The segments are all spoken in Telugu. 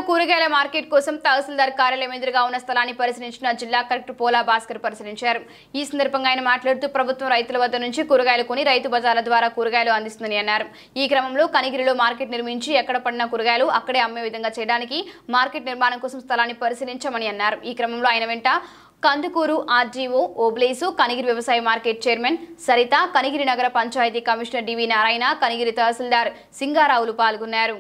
కూరగాయల మార్కెట్ కోసం తహసీల్దార్ కార్యాలయం ఎదురుగా ఉన్న స్థలాన్ని పరిశీలించిన జిల్లా కలెక్టర్ పోలా భాస్కర్ పరిశీలించారు ఈ సందర్భంగా ఆయన మాట్లాడుతూ ప్రభుత్వం రైతుల వద్ద నుంచి కూరగాయలు కొని రైతు బజార్ల ద్వారా కూరగాయలు అందిస్తుందని అన్నారు ఈ క్రమంలో కనిగిరిలో మార్కెట్ నిర్మించి ఎక్కడ పడిన కూరగాయలు అక్కడే అమ్మే విధంగా చేయడానికి మార్కెట్ నిర్మాణం కోసం స్థలాన్ని పరిశీలించామని అన్నారు ఈ క్రమంలో ఆయన వెంట కందుకూరు ఆర్జీఓ ఓబ్లేసు కనిగిరి వ్యవసాయ మార్కెట్ చైర్మన్ సరిత కనిగిరి నగర పంచాయతీ కమిషనర్ డివి నారాయణ కనిగిరి తహసీల్దార్ సింగారావులు పాల్గొన్నారు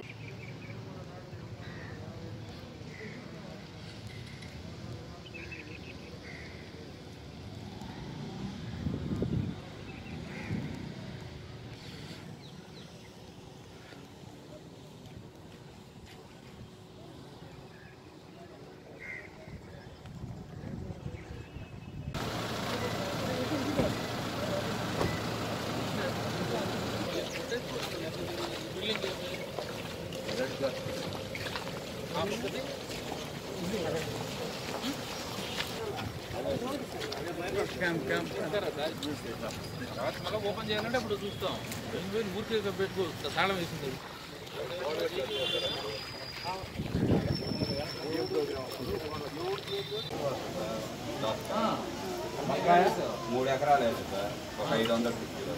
మళ్ళీ ఓపెన్ చేయాలంటే ఇప్పుడు చూస్తాం ఊరికే పెట్టుకో తాళం వేసింది మూడు ఎకరాలు వేసి సార్ ఒక ఐదు వందల ఫిఫ్టీ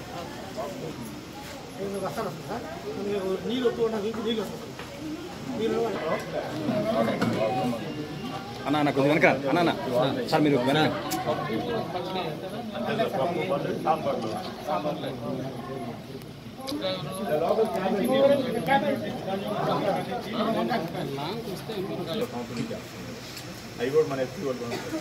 నేను వస్తాను సార్ మీకు నీళ్ళు వస్తూ మీకు నీళ్ళు వస్తుంది నీళ్ళు అన్న అన్న కొద్దిగా వెనక అన్న అన్న సార్ మీరు వెనక అవి కూడా మన ఎప్పుడు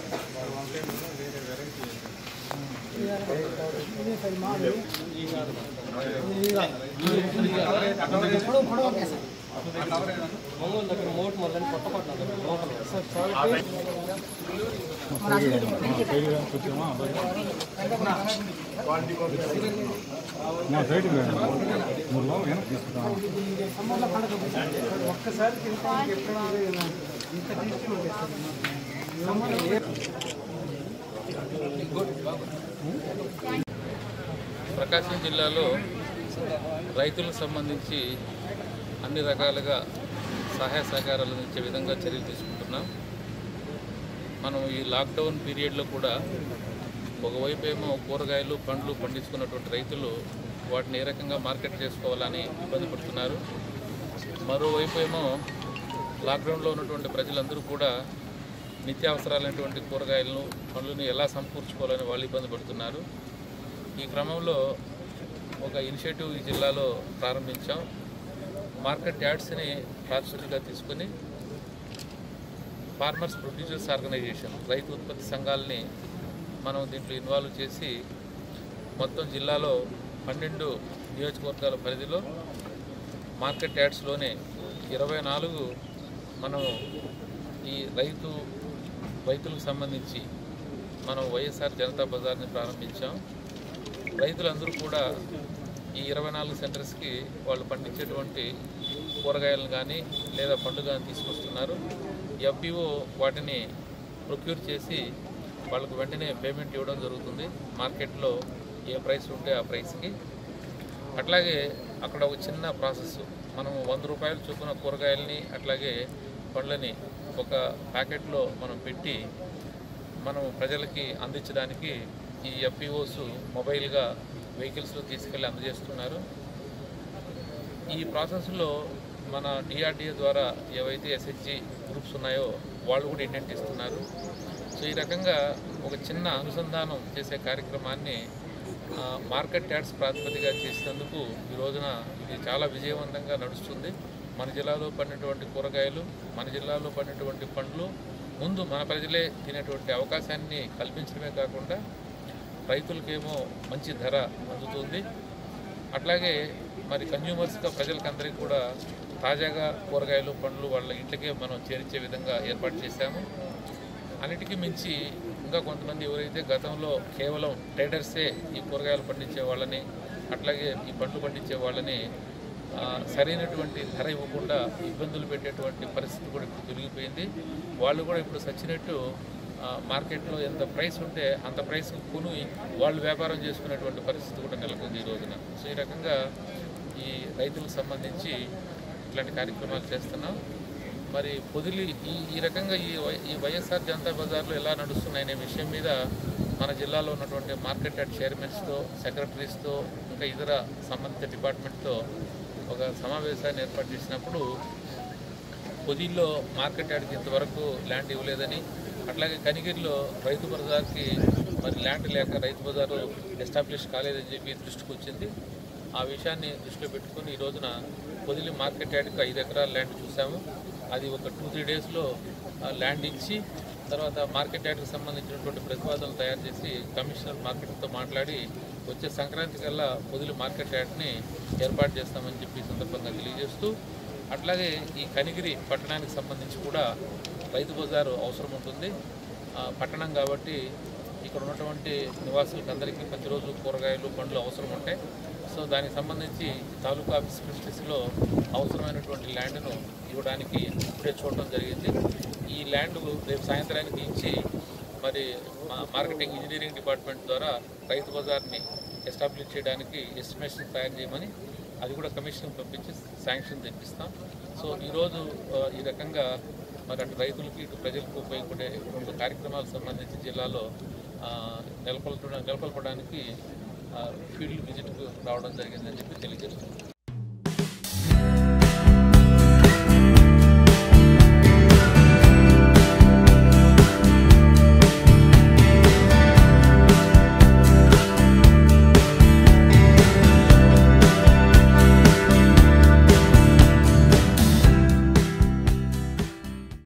పొడవు పొడవు ఉంటాయి సార్ సమ్మర్లో పండుగ ఒక్కసారి తింటే ఎప్పుడైనా ఇంత టేస్టీ ఉంటాయి సార్ ప్రకాశం జిల్లాలో రైతులకు సంబంధించి అన్ని రకాలుగా సహాయ సహకారాలు అందించే విధంగా చర్యలు తీసుకుంటున్నాం మనం ఈ లాక్డౌన్ పీరియడ్లో కూడా ఒకవైపు ఏమో కూరగాయలు పండ్లు పండించుకున్నటువంటి రైతులు వాటిని ఏ రకంగా మార్కెట్ చేసుకోవాలని ఇబ్బంది పడుతున్నారు మరోవైపు ఏమో లాక్డౌన్లో ఉన్నటువంటి ప్రజలందరూ కూడా నిత్యావసరాలైనటువంటి కూరగాయలను పండ్లను ఎలా సమకూర్చుకోవాలని వాళ్ళు ఇబ్బంది పడుతున్నారు ఈ క్రమంలో ఒక ఇనిషియేటివ్ ఈ జిల్లాలో ప్రారంభించాం మార్కెట్ యార్డ్స్ని ప్రాతిపదికగా తీసుకుని ఫార్మర్స్ ప్రొడ్యూసర్స్ ఆర్గనైజేషన్ రైతు ఉత్పత్తి సంఘాలని మనం దీంట్లో ఇన్వాల్వ్ చేసి మొత్తం జిల్లాలో పన్నెండు నియోజకవర్గాల పరిధిలో మార్కెట్ యార్డ్స్లోనే ఇరవై నాలుగు మనం ఈ రైతు రైతులకు సంబంధించి మనం వైఎస్ఆర్ జనతా బజార్ని ప్రారంభించాం రైతులందరూ కూడా ఈ ఇరవై నాలుగు సెంటర్స్కి వాళ్ళు పండించేటువంటి కూరగాయలను కానీ లేదా పండ్లు కానీ తీసుకొస్తున్నారు ఎఫ్పిఓ వాటిని ప్రొక్యూర్ చేసి వాళ్ళకు వెంటనే పేమెంట్ ఇవ్వడం జరుగుతుంది మార్కెట్లో ఏ ప్రైస్ ఉంటే ఆ ప్రైస్కి అట్లాగే అక్కడ ఒక చిన్న ప్రాసెస్ మనం వంద రూపాయలు చొప్పున కూరగాయలని అట్లాగే పండ్లని ఒక ప్యాకెట్లో మనం పెట్టి మనం ప్రజలకి అందించడానికి ఈ ఎఫ్పిఓస్ మొబైల్గా వెహికల్స్లో తీసుకెళ్ళి అందజేస్తున్నారు ఈ ప్రాసెస్లో మన డిఆర్డిఏ ద్వారా ఏవైతే ఎస్హెచ్జి గ్రూప్స్ ఉన్నాయో వాళ్ళు కూడా ఇండెంట్ ఇస్తున్నారు సో ఈ రకంగా ఒక చిన్న అనుసంధానం చేసే కార్యక్రమాన్ని ఆ, మార్కెట్ యాడ్స్ ప్రాతిపదిగా చేసినందుకు ఈ రోజున ఇది చాలా విజయవంతంగా నడుస్తుంది మన జిల్లాలో పండినటువంటి కూరగాయలు మన జిల్లాలో పండినటువంటి పండ్లు ముందు మన ప్రజలే తినేటువంటి అవకాశాన్ని కల్పించడమే కాకుండా రైతులకేమో మంచి ధర అందుతుంది అట్లాగే మరి కన్జ్యూమర్స్గా ప్రజలకందరికీ కూడా తాజాగా కూరగాయలు పండ్లు వాళ్ళ ఇంటికే మనం చేర్చే విధంగా ఏర్పాటు చేశాము అన్నిటికీ మించి ఇంకా కొంతమంది ఎవరైతే గతంలో కేవలం ట్రేడర్సే ఈ కూరగాయలు పండించే వాళ్ళని అట్లాగే ఈ పండ్లు పండించే వాళ్ళని ఆ, సరైనటువంటి ధర ఇవ్వకుండా ఇబ్బందులు పెట్టేటువంటి పరిస్థితి కూడా ఇప్పుడు తొలగిపోయింది వాళ్ళు కూడా ఇప్పుడు సచ్చినట్టు ఆ, మార్కెట్లో ఎంత ప్రైస్ ఉంటే అంత ప్రైస్ కొను వాళ్ళు వ్యాపారం చేసుకునేటువంటి పరిస్థితి కూడా నెలకొంది ఈ రోజున సో ఈ రకంగా ఈ రైతులకు సంబంధించి ఇట్లాంటి కార్యక్రమాలు చేస్తున్నాం మరి పొదిలి ఈ ఈ రకంగా ఈ వై- ఈ వైఎస్ఆర్ జనతా బజార్లో ఎలా నడుస్తున్నాయనే విషయం మీద మన జిల్లాలో ఉన్నటువంటి మార్కెట్ యార్డ్ చైర్మన్స్తో సెక్రటరీస్తో ఇంకా ఇతర సంబంధిత డిపార్ట్మెంట్తో ఒక సమావేశాన్ని ఏర్పాటు చేసినప్పుడు పొదిల్లో మార్కెట్ యార్డ్కి ఇంతవరకు ల్యాండ్ ఇవ్వలేదని అట్లాగే కనిగిరిలో రైతు బజార్కి మరి ల్యాండ్ లేక రైతు బజారు ఎస్టాబ్లిష్ కాలేదని చెప్పి దృష్టికి వచ్చింది ఆ విషయాన్ని దృష్టిలో పెట్టుకుని ఈ రోజున పొదిలి మార్కెట్ యార్డ్కి ఐదు ఎకరాల ల్యాండ్ చూసాము అది ఒక టూ త్రీ డేస్లో ల్యాండ్ ఇచ్చి తర్వాత మార్కెట్ యార్డ్కి సంబంధించినటువంటి ప్రతిపాదనలు తయారు చేసి కమిషనర్ మార్కెట్తో మాట్లాడి వచ్చే సంక్రాంతి కల్లా పొదిలి మార్కెట్ యార్డ్ని ఏర్పాటు చేస్తామని చెప్పి ఈ సందర్భంగా తెలియజేస్తూ అట్లాగే ఈ కనిగిరి పట్టణానికి సంబంధించి కూడా రైతు బజారు అవసరం ఉంటుంది ఆ, పట్టణం కాబట్టి ఇక్కడ ఉన్నటువంటి నివాసులకు అందరికీ ప్రతిరోజు కూరగాయలు పండ్లు అవసరం ఉంటాయి సో దానికి సంబంధించి తాలూకా ఆఫీస్ ఫెసిలిటీస్లో అవసరమైనటువంటి ల్యాండ్ను ఇవ్వడానికి ఇప్పుడే చూడడం జరిగింది ఈ ల్యాండ్ రేపు సాయంత్రానికి ఇచ్చి మరి మా మార్కెటింగ్ ఇంజనీరింగ్ డిపార్ట్మెంట్ ద్వారా రైతు బజార్ని ఎస్టాబ్లిష్ చేయడానికి ఎస్టిమేషన్ తయారు చేయమని అది కూడా కమిషన్ పంపించి శాంక్షన్ తెప్పిస్తాం సో ఈరోజు ఆ, ఈ రకంగా మరి అటు రైతులకి ఇటు ప్రజలకు ఉపయోగపడే రెండు కార్యక్రమాలకు సంబంధించి జిల్లాలో ఆ, నెలకొల్ప నెలకొల్పడానికి ఫీల్డ్ విజిట్కు రావడం జరిగిందని చెప్పి తెలియజేస్తున్నాం